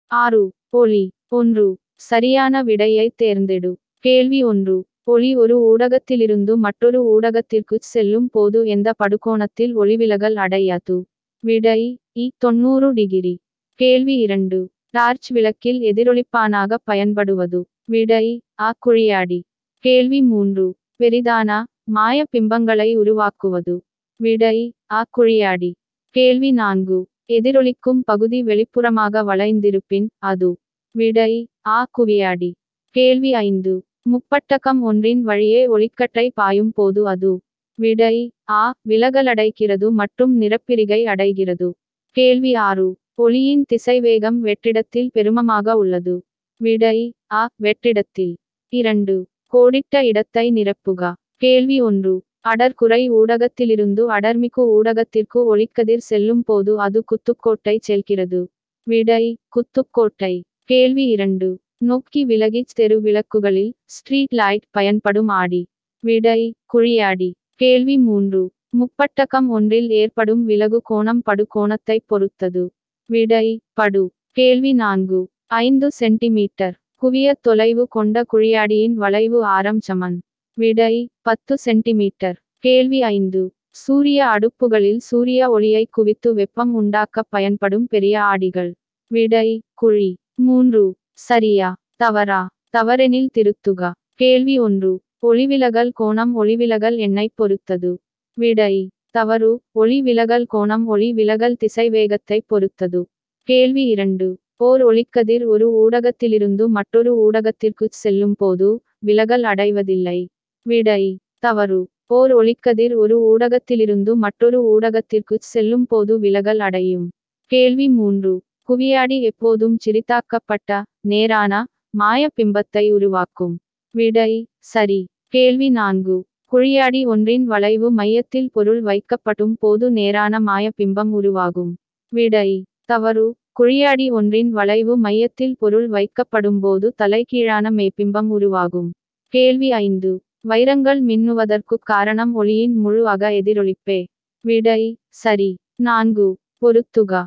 ஆறு ஒளி ஒன்று சரியான விடையை தேர்ந்தெடு கேள்வி ஒன்று ஒளி ஒரு ஊடகத்திலிருந்து மற்றொரு ஊடகத்திற்குச் செல்லும் போது எந்த படுகோணத்தில் ஒளிவிலகல் அடையாது விடை இ தொண்ணூறு டிகிரி கேள்வி இரண்டு டார்ச் விளக்கில் எதிரொலிப்பானாக பயன்படுவது விடை ஆ குழியாடி கேள்வி மூன்று பெரிதான மாய பிம்பங்களை உருவாக்குவது விடை ஆ குழியாடி கேள்வி நான்கு எதிரொலிக்கும் பகுதி வெளிப்புறமாக வளைந்திருப்பின் அது விடை ஆ குவியாடி கேள்வி ஐந்து முப்பட்டகம் ஒன்றின் வழியே ஒளிக்கற்றை பாயும் போது அது விடை ஆ விலகலடைகிறது மற்றும் நிறப்பிரிகை அடைகிறது கேள்வி ஆறு ஒளியின் திசைவேகம் வெற்றிடத்தில் பெருமமாக உள்ளது விடை ஆ வெற்றிடத்தில் இரண்டு கோடிட்ட இடத்தை நிரப்புக கேள்வி ஒன்று அடர்குறை ஊடகத்திலிருந்து அடர்மிகு ஊடகத்திற்கு ஒளிக்கதிர் செல்லும் போது அது குத்துக்கோட்டை செல்கிறது விடை குத்துக்கோட்டை கேள்வி இரண்டு நோக்கி விலகிச் தெரு விளக்குகளில் ஸ்ட்ரீட் லைட் பயன்படும் ஆடி விடை குழியாடி கேள்வி மூன்று முப்பட்டகம் ஒன்றில் ஏற்படும் விலகு கோணம் படுகோணத்தை பொறுத்தது விடை படு கேள்வி நான்கு ஐந்து சென்டிமீட்டர் குவிய தொலைவு கொண்ட குழியாடியின் வளைவு ஆரம் சமன் விடை பத்து சென்டிமீட்டர் கேள்வி ஐந்து சூரிய அடுப்புகளில் சூரிய ஒளியை குவித்து வெப்பம் உண்டாக்க பயன்படும் பெரிய ஆடிகள் விடை குழி மூன்று சரியா தவறா தவறெனில் திருத்துக கேள்வி ஒன்று ஒளிவிலகல் கோணம் ஒளிவிலகல் எண்ணை பொறுத்தது விடை தவறு ஒளி விலகல் கோணம் ஒளி விலகல் திசைவேகத்தை பொறுத்தது கேள்வி இரண்டு ஓர் ஒளிக்கதிர் ஒரு ஊடகத்திலிருந்து மற்றொரு ஊடகத்திற்குச் செல்லும் போது விலகல் அடைவதில்லை விடை தவறு ஓர் ஒளிக்கதிர் ஒரு ஊடகத்திலிருந்து மற்றொரு ஊடகத்திற்குச் செல்லும் போது விலகல் அடையும் கேள்வி மூன்று குவியாடி எப்போதும் சிறிதாக்கப்பட்ட நேரான மாய பிம்பத்தை உருவாக்கும் விடை சரி கேள்வி நான்கு குழியாடி ஒன்றின் வளைவு மையத்தில் பொருள் வைக்கப்படும் போது நேரான மாய பிம்பம் உருவாகும் விடை தவறு குழியாடி ஒன்றின் வளைவு மையத்தில் பொருள் வைக்கப்படும் போது தலைகீழான மெய்பிம்பம் உருவாகும் கேள்வி ஐந்து வைரங்கள் மின்னுவதற்கு காரணம் ஒளியின் முழு அக எதிரொலிப்பே விடை சரி நான்கு பொருத்துக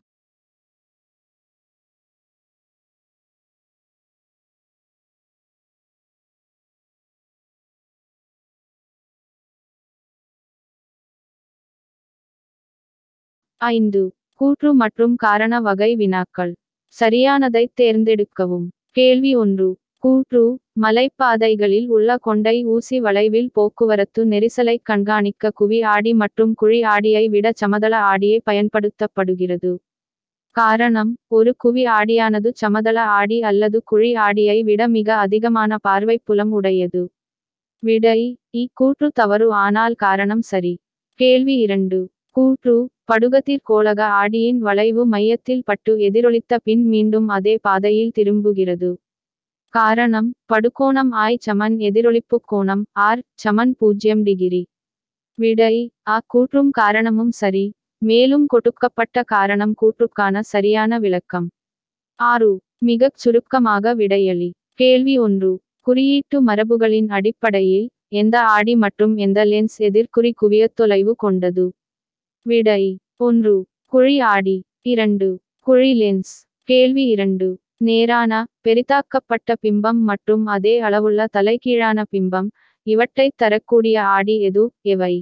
ஐந்து கூற்று மற்றும் காரண வகை வினாக்கள் சரியானதை தேர்ந்தெடுக்கவும் கேள்வி ஒன்று கூற்று மலைப்பாதைகளில் உள்ள கொண்டை ஊசி வளைவில் போக்குவரத்து நெரிசலை கண்காணிக்க குவி ஆடி மற்றும் குழி ஆடியை விட சமதள ஆடியை பயன்படுத்தப்படுகிறது காரணம் ஒரு குவி ஆடியானது சமதள ஆடி அல்லது குழி ஆடியை விட மிக அதிகமான பார்வை புலம் உடையது விடை இ கூற்று தவறு ஆனால் காரணம் சரி கேள்வி இரண்டு கூற்று படுகதிர் கோளக ஆடியின் வளைவு மையத்தில் பட்டு எதிரொலித்த பின் மீண்டும் அதே பாதையில் திரும்புகிறது காரணம் படுகோணம் ஆய் சமன் எதிரொலிப்பு கோணம் ஆர் சமன் பூஜ்ஜியம் டிகிரி விடை ஆ கூற்றும் காரணமும் சரி மேலும் கொடுக்கப்பட்ட காரணம் கூற்றுக்கான சரியான விளக்கம் ஆறு மிகச் சுருக்கமாக விடையளி கேள்வி ஒன்று குறியீட்டு மரபுகளின் அடிப்படையில் எந்த ஆடி மற்றும் எந்த லென்ஸ் எதிர்குறி குவியத் தொலைவு கொண்டது விடை ஒன்று குழி ஆடி இரண்டு குழி லென்ஸ் கேள்வி இரண்டு நேரான பெரிதாக்கப்பட்ட பிம்பம் மற்றும் அதே அளவுள்ள தலைகீழான பிம்பம் இவற்றைத் தரக்கூடிய ஆடி எது எவை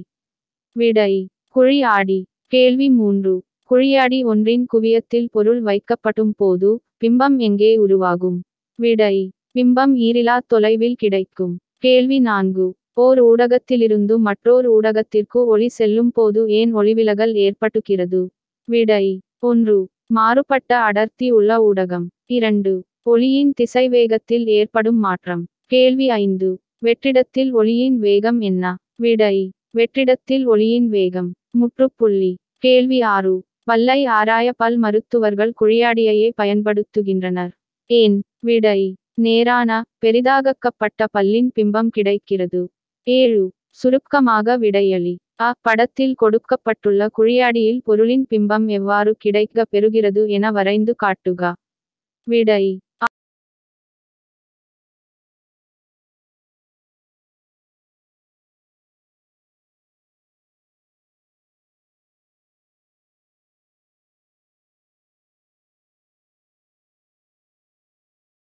விடை குழி ஆடி கேள்வி மூன்று குழியாடி ஒன்றின் குவியத்தில் பொருள் வைக்கப்படும் போது பிம்பம் எங்கே உருவாகும் விடை பிம்பம் ஈரிலா தொலைவில் கிடைக்கும் கேள்வி நான்கு ஓர் ஊடகத்திலிருந்து மற்றோர் ஊடகத்திற்கு ஒளி செல்லும் போது ஏன் ஒளிவிலகல் ஏற்பட்டுகிறது விடை ஒன்று மாறுபட்ட அடர்த்தி உள்ள ஊடகம் இரண்டு ஒளியின் திசைவேகத்தில் ஏற்படும் மாற்றம் கேள்வி ஐந்து வெற்றிடத்தில் ஒளியின் வேகம் என்ன விடை வெற்றிடத்தில் ஒளியின் வேகம் முற்றுப்புள்ளி கேள்வி ஆறு பல்லை ஆராய பல் மருத்துவர்கள் குழியாடியையே பயன்படுத்துகின்றனர் ஏன் விடை நேரான பெரிதாகக்கப்பட்ட பல்லின் பிம்பம் கிடைக்கிறது ஏழு சுருக்கமாக விடையளி அ படத்தில் கொடுக்கப்பட்டுள்ள குழியாடியில் பொருளின் பிம்பம் எவ்வாறு கிடைக்க பெறுகிறது என வரைந்து காட்டுக விடை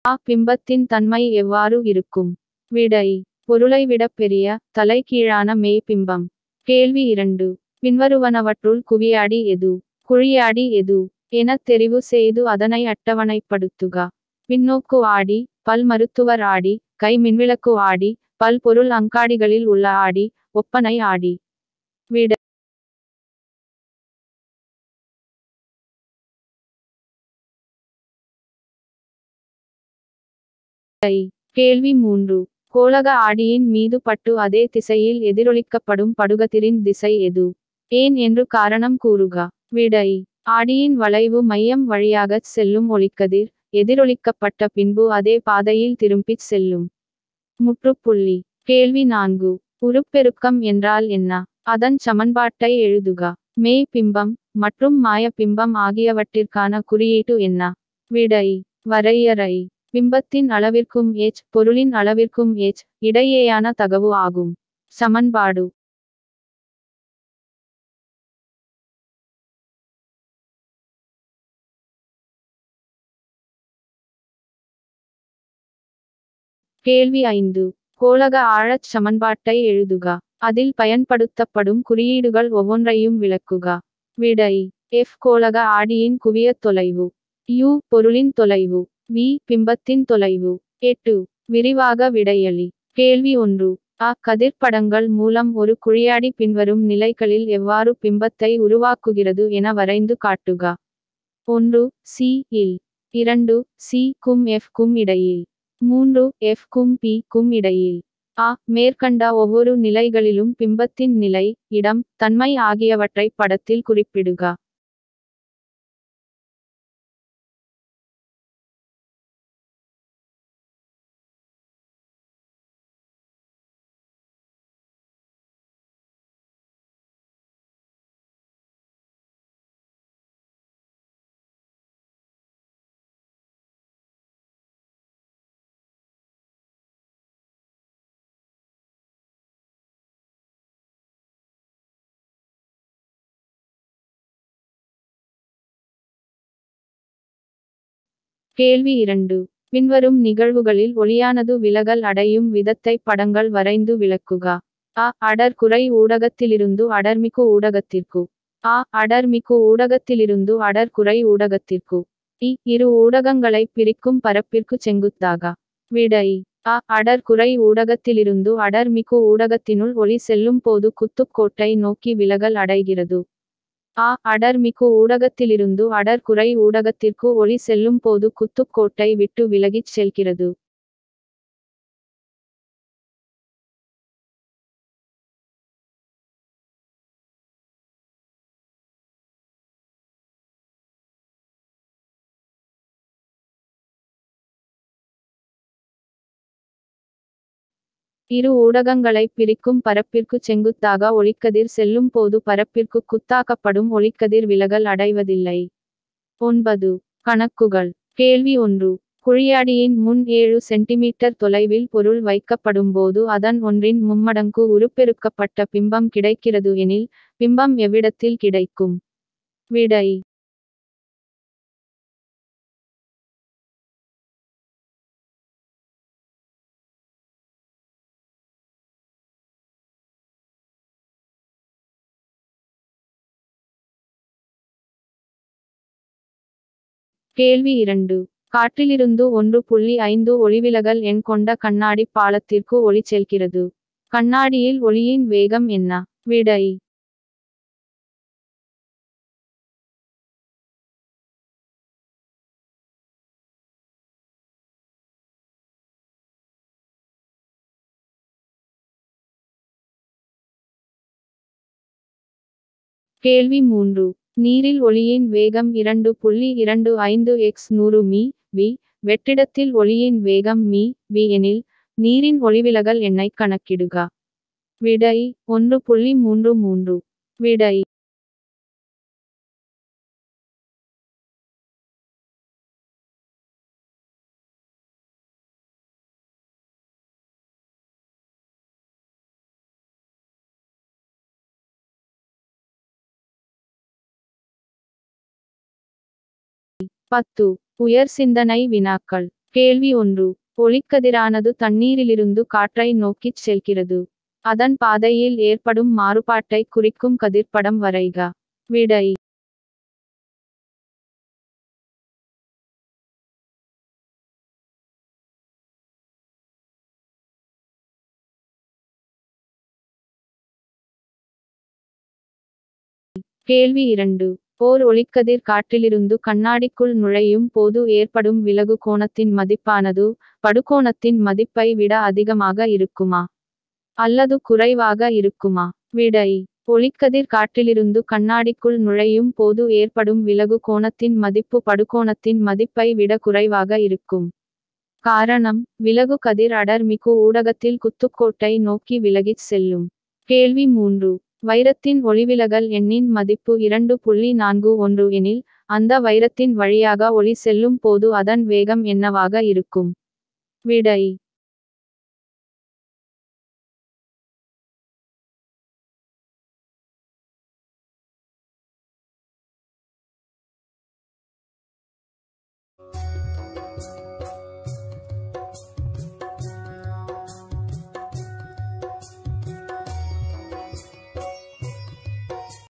ஆ பிம்பத்தின் தன்மை எவ்வாறு இருக்கும் விடை பொருளை விட பெரிய தலைகீழான மெய் பிம்பம் கேள்வி இரண்டு பின்வருவனவற்றுள் குவியாடி எது குழியாடி எது என தெரிவு செய்து அதனை அட்டவணைப்படுத்துக பின்னோக்கு ஆடி பல் மருத்துவர் ஆடி கை மின்விளக்கு ஆடி பல் பொருள் அங்காடிகளில் உள்ள ஆடி ஒப்பனை ஆடி விட கேள்வி மூன்று கோளக ஆடியின் மீது பட்டு அதே திசையில் எதிரொலிக்கப்படும் படுகதிரின் திசை எது ஏன் என்று காரணம் கூறுக விடை ஆடியின் வளைவு மையம் வழியாகச் செல்லும் ஒளிக்கதிர் எதிரொலிக்கப்பட்ட பின்பு அதே பாதையில் திரும்பிச் செல்லும் முற்றுப்புள்ளி கேள்வி நான்கு உருப்பெருக்கம் என்றால் என்ன அதன் சமன்பாட்டை எழுதுக மெய் பிம்பம் மற்றும் மாய பிம்பம் ஆகியவற்றிற்கான குறியீட்டு என்ன விடை வரையறை பிம்பத்தின் அளவிற்கும் எச் பொருளின் அளவிற்கும் எச் இடையேயான தகவு ஆகும் சமன்பாடு கேள்வி ஐந்து கோளக ஆழச் சமன்பாட்டை எழுதுக அதில் பயன்படுத்தப்படும் குறியீடுகள் ஒவ்வொன்றையும் விளக்குக விடை எஃப் கோளக ஆடியின் குவியத் தொலைவு யு பொருளின் தொலைவு வி பிம்பத்தின் தொலைவு எட்டு விரிவாக விடையளி கேள்வி ஒன்று அ கதிர்ப்படங்கள் மூலம் ஒரு குழியாடி பின்வரும் நிலைகளில் எவ்வாறு பிம்பத்தை உருவாக்குகிறது என வரைந்து காட்டுக ஒன்று சி இல் இரண்டு சி க்கும் எஃப் க்கும் இடையில் மூன்று எஃப் க்கும் பி க்கும் இடையில் அ மேற்கண்ட ஒவ்வொரு நிலைகளிலும் பிம்பத்தின் நிலை இடம் தன்மை ஆகியவற்றை படத்தில் குறிப்பிடுக கேள்வி இரண்டு பின்வரும் நிகழ்வுகளில் ஒளியானது விலகல் அடையும் விதத்தை படங்கள் வரைந்து விளக்குக அ அடர் குறை ஊடகத்திலிருந்து அடர்மிகு ஊடகத்திற்கு ஆ அடர்மிகு ஊடகத்திலிருந்து அடர் குறை ஊடகத்திற்கு இ இரு ஊடகங்களை பிரிக்கும் பரப்பிற்கு செங்குத்தாக விடை அ அடர் குறை ஊடகத்திலிருந்து அடர்மிகு ஊடகத்தினுள் ஒளி செல்லும் போது குத்துக்கோட்டை நோக்கி விலகல் அடைகிறது ஆ அடர்மிகு ஊடகத்திலிருந்து அடர் குறை ஊடகத்திற்கு ஒளி செல்லும் போது குத்துக்கோட்டை விட்டு விலகிச் செல்கிறது இரு ஊடகங்களை பிரிக்கும் பரப்பிற்கு செங்குத்தாக ஒளிக்கதிர் செல்லும் போது பரப்பிற்கு குத்தாக்கப்படும் ஒளிக்கதிர் விலகல் அடைவதில்லை ஒன்பது கணக்குகள் கேள்வி ஒன்று குழியாடியின் முன் ஏழு சென்டிமீட்டர் தொலைவில் பொருள் வைக்கப்படும் போது அதன் ஒன்றின் மும்மடங்கு உருப்பெருக்கப்பட்ட பிம்பம் கிடைக்கிறது எனில் பிம்பம் எவ்விடத்தில் கிடைக்கும் விடை கேள்வி இரண்டு காற்றிலிருந்து ஒன்று புள்ளி ஐந்து ஒளிவிலகல் எண் கொண்ட கண்ணாடி பாலத்திற்கு ஒளி செல்கிறது கண்ணாடியில் ஒளியின் வேகம் என்ன விடை கேள்வி மூன்று நீரில் ஒளியின் வேகம் இரண்டு புள்ளி இரண்டு ஐந்து எக்ஸ் நூறு மீ வி வெற்றிடத்தில் ஒளியின் வேகம் மீ வி எனில் நீரின் ஒளிவிலகல் எண்ணைக் கணக்கிடுக விடை ஒன்று புள்ளி மூன்று மூன்று விடை பத்து உயர் சிந்தனை வினாக்கள் கேள்வி ஒன்று ஒளிக்கதிரானது தண்ணீரிலிருந்து காற்றை நோக்கிச் செல்கிறது அதன் பாதையில் ஏற்படும் மாறுபாட்டை குறிக்கும் கதிர்ப்படம் வரைக விடை கேள்வி இரண்டு ஓர் ஒளிக்கதிர் காற்றிலிருந்து கண்ணாடிக்குள் நுழையும் போது ஏற்படும் விலகு கோணத்தின் மதிப்பானது படுகோணத்தின் மதிப்பை விட அதிகமாக இருக்குமா அல்லது குறைவாக இருக்குமா விடை ஒளிக்கதிர் காற்றிலிருந்து கண்ணாடிக்குள் நுழையும் போது ஏற்படும் விலகு கோணத்தின் மதிப்பு படுகோணத்தின் மதிப்பை விட குறைவாக இருக்கும் காரணம் விலகு கதிர் அடர் மிகு ஊடகத்தில் குத்துக்கோட்டை நோக்கி விலகிச் செல்லும் கேள்வி மூன்று வைரத்தின் ஒளிவிலகல் எண்ணின் மதிப்பு இரண்டு புள்ளி நான்கு ஒன்று எனில் அந்த வைரத்தின் வழியாக ஒளி செல்லும் போது அதன் வேகம் என்னவாக இருக்கும் விடை